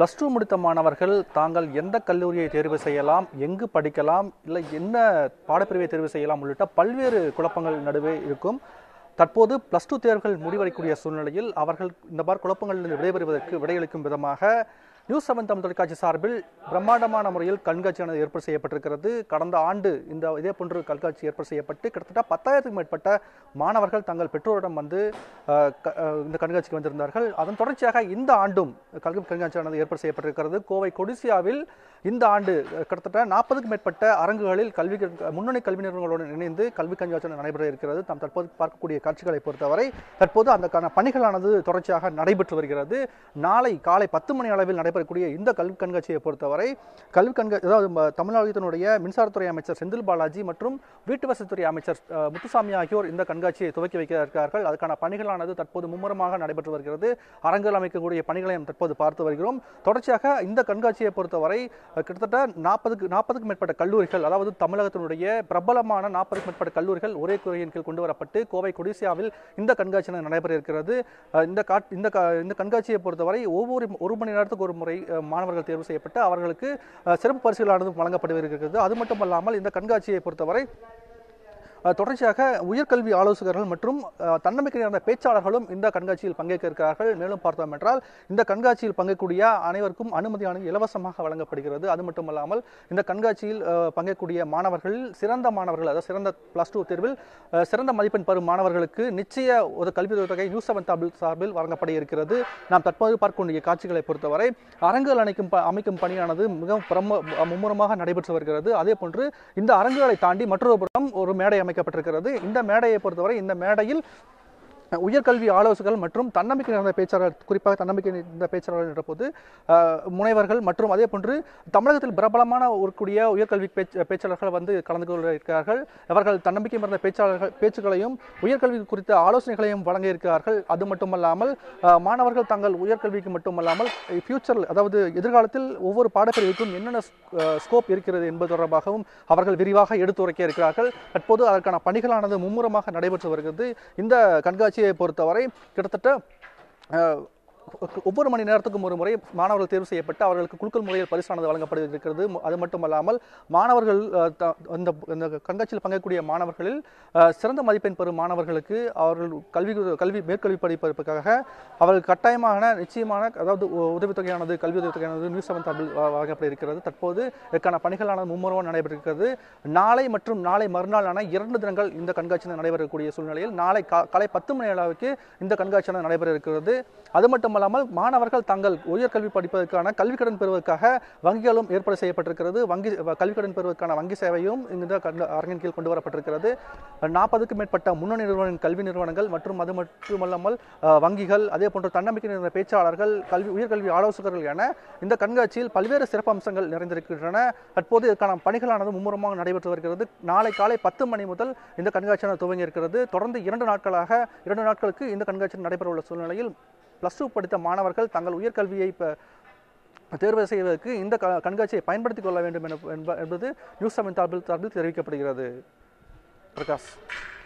plus two முடித்த மாணவர்கள் தாங்கள் எந்த கல்லூரியை தேர்வு செய்யலாம் எங்கு படிக்கலாம் இல்லை என்ன பாடப்பிரிவை தேர்வு செய்யலாம் உள்ளிட்ட பல்வேறு குழப்பங்கள் நடுவே இருக்கும் தற்போது ப்ளஸ் டூ தேர்வுகள் முடிவடையக்கூடிய சூழ்நிலையில் அவர்கள் இந்த மாதிரி குழப்பங்களிலிருந்து விடைபெறுவதற்கு விடையளிக்கும் விதமாக நியூஸ் செவன் தமிழ் தொலைக்காட்சி சார்பில் பிரம்மாண்டமான முறையில் கண்காட்சியானது ஏற்பாடு செய்யப்பட்டிருக்கிறது கடந்த ஆண்டு இந்த இதே போன்று கண்காட்சி ஏற்பாடு செய்யப்பட்டு கிட்டத்தட்ட பத்தாயிரத்துக்கும் மேற்பட்ட மாணவர்கள் தங்கள் பெற்றோரிடம் வந்து அஹ், க- அஹ், இந்த கண்காட்சிக்கு வந்திருந்தார்கள் அதன் தொடர்ச்சியாக இந்த ஆண்டும் கல்வி கண்காட்சியானது ஏற்பாடு செய்யப்பட்டிருக்கிறது கோவை கொடிசியாவில் இந்த ஆண்டு அஹ், கிட்டத்தட்ட நாற்பதுக்கும் மேற்பட்ட அரங்குகளில் கல்வி கண்- முன்னணி கல்வி நிறுவனங்களுடன் இணைந்து கல்வி கண்காட்சி நடைபெற இருக்கிறது தாம் தற்போது பார்க்கக்கூடிய காட்சிகளை பொறுத்தவரை தற்போது அதற்கான பணிகளானது தொடர்ச்சியாக நடைபெற்று வருகிறது நாளை காலை பத்து மணி அளவில் நடைபெறக்கூடிய இந்த கல்வி கண்காட்சியை பொறுத்தவரை கல்வி கண்காட்சி அதாவது ம- தமிழகத்தினுடைய மின்சாரத்துறை அமைச்சர் செந்தில் பாலாஜி மற்றும் வீட்டு வசதித்துறை அமைச்சர் அஹ், முத்துசாமி ஆகியோர் இந்த கண்காட்சியை துவக்கி வைக்க இருக்கிறார்கள் அதுக்கான பணிகளானது தற்போது மும்முரமாக நடைபெற்று வருகிறது அரங்குகள் அமைக்கக்கூடிய பணிகளையும் தற்போது பார்த்து வருகிறோம் தொடர்ச்சியாக இந்த கண்காட்சியை பொறுத்தவரை அஹ், கிட்டத்தட்ட நாற்பதுக்கு நாற்பதுக்கும் மேற்பட்ட கல்லூரிகள் அதாவது தமிழகத்தினுடைய பிரபலமான நாற்பதுக்கும் மேற்பட்ட கல்லூரிகள் ஒரே துறையின் கீழ் கொண்டு வரப்பட்டு கோவை கொடிசியாவில் இந்த கண்காட்சி நடைபெற இருக்கிறது அஹ், இந்த காட் இந்த க- இந்த கண்காட்சியை பொறுத்தவரை ஒவ்வொரு ஒரு மணி நேரத்துக்கு ஒரு முறை அஹ், மாணவர்கள் தேர்வு செய்யப்பட்டு அவர்களுக்கு அஹ், சிறப்பு பரிசுகளானது வழங்கப்பட்டு வருகிறது அது மட்டுமல்லாமல் இந்த கண்காட்சியை பொறுத்தவரை அஹ், தொடர்ச்சியாக உயர்கல்வி ஆலோசகர்கள் மற்றும் அஹ், தன்னம்பிக்கை நிறைந்த பேச்சாளர்களும் இந்த கண்காட்சியில் பங்கேற்க இருக்கிறார்கள் மேலும் பார்த்தோம் என்றால் இந்த கண்காட்சியில் பங்கேற்கக்கூடிய அனைவருக்கும் அனுமதியானது இலவசமாக வழங்கப்படுகிறது அது மட்டுமல்லாமல் இந்த கண்காட்சியில் அஹ், பங்கேற்கக்கூடிய மாணவர்களில் சிறந்த மாணவர்கள் அதாவது சிறந்த பிளஸ் டூ தேர்வில் அஹ், சிறந்த மதிப்பெண் பெறும் மாணவர்களுக்கு நிச்சய ஒரு கல்வி தொகை நியூஸ் செவன் தமிழ் சார்பில் வழங்கப்பட இருக்கிறது நாம் தற்போது பார்க்கக்கூடிய காட்சிகளை பொறுத்தவரை அரங்குகள் அணைக்கும் ப- அமைக்கும் பணியானது மிகவும் பிரம மும்முரமாக நடைபெற்று வருகிறது அதே போன்று இந்த அரங்குகளை தாண்டி மற்றொரு புறம் ஒரு மேடை அமைக்கப்பட்டிருக்கிறது இந்த மேடையை பொறுத்தவரை இந்த மேடையில் உயர்கல்வி ஆலோசகர்கள் மற்றும் தன்னம்பிக்கை நிறைந்த பேச்சாளர் குறிப்பாக தன்னம்பிக்கை நிறைந்த பேச்சாளர்கள் என்ற போது அஹ், முனைவர்கள் மற்றும் அதே போன்று தமிழகத்தில் பிரபலமான இருக்கக்கூடிய உயர்கல்வி பேச்சு பேச்சாளர்கள் வந்து கலந்து கொள்ள இருக்கிறார்கள் அவர்கள் தன்னம்பிக்கை நிறைந்த பேச்சாளர்கள் பேச்சுக்களையும் உயர்கல்வி குறித்த ஆலோசனைகளையும் வழங்க இருக்கிறார்கள் அது மட்டுமல்லாமல் அஹ், மாணவர்கள் தங்கள் உயர்கல்விக்கு மட்டுமல்லாமல் ஃபியூச்சரில் அதாவது எதிர்காலத்தில் ஒவ்வொரு பாடப்பிரிவுக்கும் என்னென்ன ஸ்கோப் இருக்கிறது என்பது தொடர்பாகவும் அவர்கள் விரிவாக எடுத்துரைக்க இருக்கிறார்கள் தற்போது அதற்கான பணிகளானது மும்முரமாக நடைபெற்று வருகிறது இந்த கண்காட்சியை பொறுத்தவரை கிட்டத்தட்ட அஹ், ஒவ்வொரு மணி நேரத்துக்கும் ஒரு முறை மாணவர்கள் தேர்வு செய்யப்பட்டு அவர்களுக்கு குலுக்கல் முறையில் பரிசானது வழங்கப்பட இருக்கிறது அது மட்டுமல்லாமல் மாணவர்கள் அஹ், த- இந்த இந்த கண்காட்சியில் பங்கேற்கக்கூடிய மாணவர்களில் அஹ், சிறந்த மதிப்பெண் பெறும் மாணவர்களுக்கு அவர்கள் கல்வி கல்வி மேற்கல்வி படிப்பதற்காக அவர்கள் கட்டாயமான நிச்சயமான அதாவது உ- உதவித்தொகையானது கல்வி உதவித்தொகையானது நியூஸ் செவன் தமிழ் வழங்கப்பட இருக்கிறது தற்போது இதற்கான பணிகளானது மும்முரமாக நடைபெற்றிருக்கிறது நாளை மற்றும் நாளை மறுநாளான இரண்டு தினங்கள் இந்த கண்காட்சி நடைபெறக்கூடிய சூழ்நிலையில் நாளை கா- காலை பத்து மணி அளவுக்கு இந்த கண்காட்சியானது நடைபெற இருக்கிறது அது மட்டுமல்லாமல் மாணவர்கள் தங்கள் உயர்கல்வி படிப்பதற்கான கல்வி கடன் பெறுவதற்காக வங்கிகளும் ஏற்பாடு செய்யப்பட்டிருக்கிறது வங்கி கல்வி கடன் பெறுவதற்கான வங்கி சேவையும் இந்த கண்ட- அரங்கின் கீழ் கொண்டு வரப்பட்டிருக்கிறது நாற்பதுக்கும் மேற்பட்ட முன்னணி நிறுவன கல்வி நிறுவனங்கள் மற்றும் அது மட்டுமல்லாமல் அஹ், வங்கிகள் அதே போன்று தன்னம்பிக்கை நிறைந்த பேச்சாளர்கள் கல்வி உயர்கல்வி ஆலோசகர்கள் என இந்த கண்காட்சியில் பல்வேறு சிறப்பு அம்சங்கள் நிறைந்திருக்கின்றன தற்போது இதற்கான பணிகளானது மும்முரமாக நடைபெற்று வருகிறது நாளை காலை பத்து மணி முதல் இந்த கண்காட்சியானது துவங்கி இருக்கிறது தொடர்ந்து இரண்டு நாட்களாக இரண்டு நாட்களுக்கு இந்த கண்காட்சி நடைபெற உள்ள சூழ்நிலையில் ப்ளஸ் டூ படித்த மாணவர்கள் தங்கள் உயர்கல்வியை ப- தேர்வு செய்வதற்கு இந்த க- கண்காட்சியை பயன்படுத்திக் கொள்ள வேண்டும் என- என்ப- என்பது நியூஸ் செவன் சார்பில் சார்பில் தெரிவிக்கப்படுகிறது பிரகாஷ்